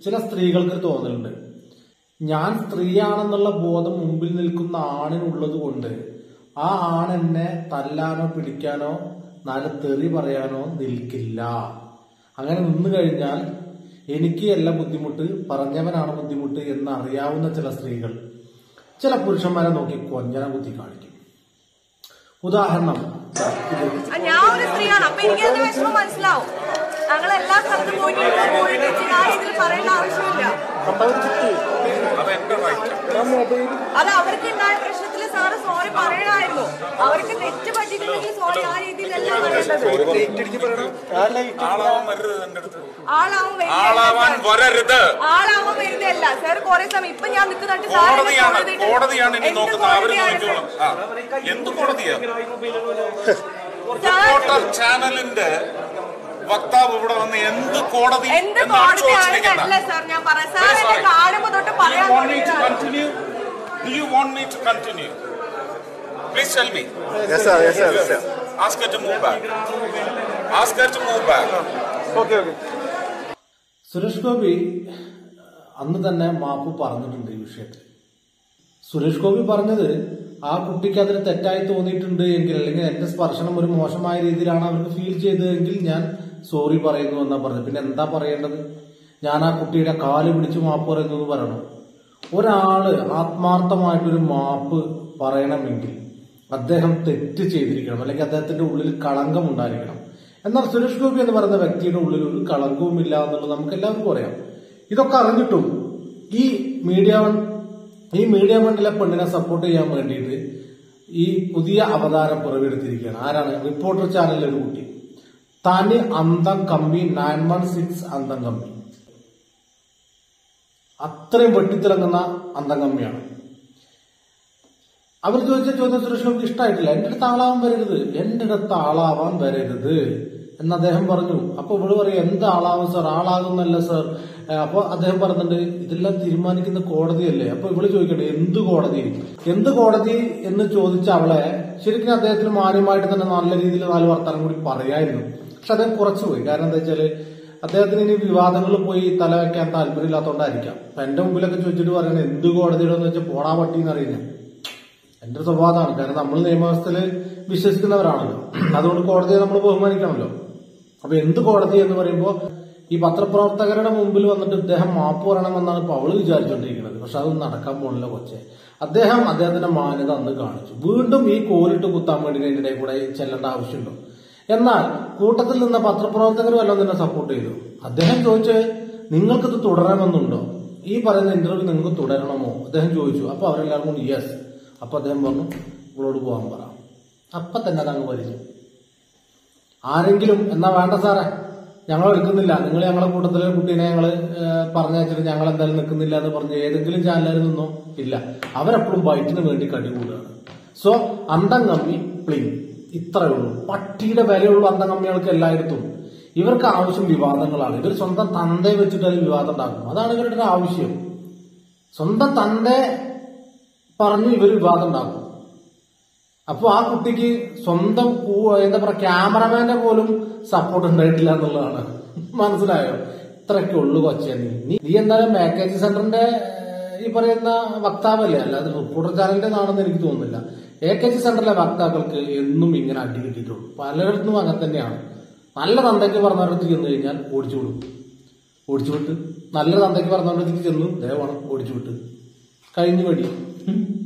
ചില സ്ത്രീകൾക്ക് തോന്നലുണ്ട് ഞാൻ സ്ത്രീയാണെന്നുള്ള ബോധം മുമ്പിൽ നിൽക്കുന്ന ആണിനുള്ളത് കൊണ്ട് ആ ആൺ എന്നെ തല്ലാനോ പിടിക്കാനോ നാല് തെറി പറയാനോ നിൽക്കില്ല അങ്ങനെ നിന്നു കഴിഞ്ഞാൽ എനിക്ക് എല്ലാ ബുദ്ധിമുട്ട് പറഞ്ഞവനാണ് ബുദ്ധിമുട്ട് എന്ന് അറിയാവുന്ന ചില സ്ത്രീകൾ ചില പുരുഷന്മാരെ നോക്കി കൊഞ്ഞന കുത്തി കാണിക്കും ഉദാഹരണം ദാ ഇത് ആ, ഞാൻ ഒരു സ്ത്രീയാണ് അപ്പൊ എനിക്ക് അതിന്റെ വിഷമം മനസ്സിലാവും ഞങ്ങൾ എല്ലാ സ്ഥലത്തും പോയിട്ട് പോയിട്ട് ഞാൻ ഇതിൽ പറയേണ്ട ആവശ്യമില്ല അത് അവർക്ക് ഉണ്ടായ പ്രശ്നത്തിൽ സാറ് സോറി പറയണമായിരുന്നു അവർക്ക് തെറ്റ് പറ്റിയിട്ടുണ്ടെങ്കിൽ സോറി ആ രീതിയിലല്ല പറയേണ്ടത് ആളാവാൻ വരരുത് എന്റെ അടുത്ത് ആളാവും ആളാവാൻ വരരുത് ആളാവാൻ വരുന്നതല്ല സാർ കുറെ സമയം ഇപ്പൊ ഞാൻ നിൽക്കുന്നുണ്ട് സാർ എന്നെ കോടതിയാണ് കോടതിയിട്ട് കോടതിയാണ് ഇനി എന്ത് നോക്കുന്നത് അവര് കോടതിയാണ് നോക്കിക്കോളും ആ എന്ത് കോടതിയാ സാർ റിപ്പോർട്ടർ ചാനലിന്റെ വക്താവ് ഇവിടെ വന്ന് എന്ത് കോടതി എന്ത് എന്ന് ആക്ഷേപിച്ചിരിക്കുന്ന കോടതിയാണെന്നല്ല സാർ ഞാൻ പറയാം സാർ എന്നെ കാണുമ്പോ തൊട്ട് Do you പറയാൻ want me to തുടങ്ങിയതാണ് continue? Do you want me to continue? Please tell me. Yes, sir. Yes, sir. Yes, sir. Ask her to move back. Ask her to move back. Okay, okay. Suresh Gopi അന്ന് തന്നെ മാപ്പ് പറഞ്ഞിട്ടുണ്ട് ഈ വിഷയത്തിൽ സുരേഷ് ഗോപി പറഞ്ഞത് ആ കുട്ടിക്ക് അതിന് തെറ്റായി തോന്നിയിട്ടുണ്ട് എങ്കിൽ അല്ലെങ്കിൽ എന്റെ സ്പർശനം ഒരു മോശമായ രീതിയിലാണ് അവർക്ക് ഫീൽ ചെയ്തതെങ്കിൽ ഞാൻ സോറി പറയുന്നു എന്നാ പറഞ്ഞത് പിന്നെ എന്താ പറയേണ്ടത് ഞാൻ ആ കുട്ടിയുടെ കാല് പിടിച്ച് മാപ്പ് പറയുന്നു എന്ന് പറയണം ഒരാള് ആത്മാർത്ഥമായിട്ടൊരു മാപ്പ് പറയണമെങ്കിൽ അദ്ദേഹം തെറ്റ് ചെയ്തിരിക്കണം അല്ലെങ്കിൽ അദ്ദേഹത്തിന്റെ ഉള്ളിൽ കളങ്കം ഉണ്ടായിരിക്കണം എന്നാൽ സുരേഷ് ഗോപി എന്ന് പറയുന്ന വ്യക്തിയുടെ ഉള്ളിൽ ഒരു കളങ്കവും ഇല്ല എന്നുള്ളത് നമുക്ക് എല്ലാവർക്കും അറിയാം ഇതൊക്കെ അറിഞ്ഞിട്ടും ഈ മീഡിയ വൺ ഈ മീഡിയ വണ്ണിലെ പെണ്ണിനെ സപ്പോർട്ട് ചെയ്യാൻ വേണ്ടിയിട്ട് ഈ പുതിയ അവതാരം പുറകെടുത്തിരിക്കുകയാണ് ആരാണ് റിപ്പോർട്ടർ ചാനലിലെ ഒരു കുട്ടി തനി അന്തം കമ്പി നയൻ വൺ സിക്സ് അന്തം കമ്പി അത്രയും വെട്ടിത്തിളങ്ങുന്ന അന്തം കമ്മിയാണ് അവർ ചോദിച്ച ചോദ്യം സുരേഷ് ഗോപിക്ക് ഇഷ്ടമായിട്ടില്ല എന്റെ അടുത്ത് ആളാവാൻ വരരുത് എന്റെ അടുത്ത് ആളാവാൻ വരരുത് എന്ന് അദ്ദേഹം പറഞ്ഞു അപ്പൊ ഇവിടെ പറയും എന്ത് ആളാവും സാർ ആളാകുന്നല്ല സാർ ഏഹ് അപ്പൊ അദ്ദേഹം പറഞ്ഞിട്ടുണ്ട് ഇതെല്ലാം തീരുമാനിക്കുന്ന കോടതിയല്ലേ അപ്പൊ ഇവിടെ ചോദിക്കട്ടെ എന്ത് കോടതി എന്ത് കോടതി എന്ന് ചോദിച്ച അവളെ ശരിക്കും അദ്ദേഹത്തിന് മാന്യമായിട്ട് തന്നെ നല്ല രീതിയിൽ നാല് വർത്താനം കൂടി പറയായിരുന്നു പക്ഷെ അദ്ദേഹം കുറച്ചുപോയി കാരണം എന്താ വെച്ചാല് അദ്ദേഹത്തിന് ഇനി വിവാദങ്ങളിൽ പോയി തല വെക്കാൻ താല്പര്യമില്ലാത്തതുകൊണ്ടായിരിക്കാം അപ്പൊ എന്റെ മുമ്പിലൊക്കെ ചോദിച്ചിട്ട് പറയണത് എന്ത് കോടതിയുടെ എന്ന് വെച്ചാൽ പോടാ പട്ടി എന്നറിയുന്നത് എന്റെ ഒരു സ്വഭാവമാണ് കാരണം നമ്മൾ നിയമവ്യവസ്ഥയിൽ വിശ്വസിക്കുന്നവരാണല്ലോ അതുകൊണ്ട് കോടതിയെ നമ്മൾ ബഹുമാനിക്കണമല്ലോ അപ്പൊ എന്ത് കോടതി എന്ന് പറയുമ്പോൾ ഈ പത്രപ്രവർത്തകരുടെ മുമ്പിൽ വന്നിട്ട് ഇദ്ദേഹം മാപ്പ് പറയണമെന്നാണ് ഇപ്പൊ അവള് വിചാരിച്ചുകൊണ്ടിരിക്കുന്നത് പക്ഷെ അതൊന്നും നടക്കാൻ പോണില്ല കൊച്ചെ അദ്ദേഹം അദ്ദേഹത്തിന്റെ മാന്യത അന്ന് കാണിച്ചു വീണ്ടും ഈ കോലിട്ട് കുത്താൻ വേണ്ടി ഇതിന്റെ കൂടെ ചെല്ലേണ്ട ആവശ്യമുണ്ടോ എന്നാൽ കൂട്ടത്തിൽ നിന്ന പത്രപ്രവർത്തകർ വല്ലതും തന്നെ സപ്പോർട്ട് ചെയ്തു അദ്ദേഹം ചോദിച്ചത് നിങ്ങൾക്കിത് തുടരണമെന്നുണ്ടോ ഈ പറയുന്ന ഇന്റർവ്യൂ നിങ്ങൾക്ക് തുടരണമോ അദ്ദേഹം ചോദിച്ചു അപ്പൊ അവരെല്ലാവരും കൊണ്ട് യെസ് അപ്പൊ അദ്ദേഹം പറഞ്ഞു ഇവളോട് പോകാൻ പറ അപ്പൊ തന്നെ അതങ്ങ് വലിച്ചു ആരെങ്കിലും എന്നാ വേണ്ട സാറേ ഞങ്ങൾ എടുക്കുന്നില്ല നിങ്ങൾ ഞങ്ങളെ കൂട്ടത്തിലെ കുട്ടീനെ ഞങ്ങൾ പറഞ്ഞയച്ചിട്ട് ഞങ്ങൾ എന്തായാലും നിൽക്കുന്നില്ല എന്ന് പറഞ്ഞ് ഏതെങ്കിലും ചാനലിൽ നിന്നോ ഇല്ല അവരെപ്പോഴും ബൈറ്റിന് വേണ്ടി കടി കൂടുകയാണ് സോ അന്തം കമ്മി പ്ലെയിൻ ഇത്രയേ ഉള്ളൂ പട്ടിയുടെ വിലയുള്ള അന്തം കമ്മികൾക്ക് എല്ലായിടത്തും ഇവർക്ക് ആവശ്യം വിവാദങ്ങളാണ് ഇവർ സ്വന്തം തന്തയെ വെച്ചിട്ട് അതിൽ വിവാദം ഉണ്ടാക്കും അതാണ് ഇവരുടെ ഒരു ആവശ്യം സ്വന്തം തന്റെ പറഞ്ഞു ഇവർ വിവാദം ഉണ്ടാക്കും അപ്പൊ ആ കുട്ടിക്ക് സ്വന്തം കൂ- എന്താ പറയാ ക്യാമറമാന്റെ പോലും സപ്പോർട്ട് ഉണ്ടായിട്ടില്ല എന്നുള്ളതാണ് മനസ്സിലായോ ഇത്രയൊക്കെ ഉള്ളു കൊച്ചേ നീ നീ നീ എന്തായാലും പാക്കേജ് സെന്ററിന്റെ ഏഹ്, ഈ പറയുന്ന വക്താവല്ലേ അല്ലാതെ റിപ്പോർട്ടർ ചാനലിന്റെ ആണെന്ന് എനിക്ക് തോന്നുന്നില്ല എ കെ ജി സെന്ററിലെ വക്താക്കൾക്ക് എന്നും ഇങ്ങനെ അടി കിട്ടിയിട്ടുള്ളൂ പലയിടത്തും അങ്ങനെ തന്നെയാണ് നല്ല തന്തയ്ക്ക് പറഞ്ഞവരടുത്ത് ചെന്ന് കഴിഞ്ഞാൽ ഓടിച്ചു വിടും ഓടിച്ചു വിട്ട് നല്ല തന്തയ്ക്ക് പറഞ്ഞവരടുത്ത് ചെന്നു ദയവാണ് ഓടിച്ചു വിട്ട് കഴിഞ്ഞു വഴി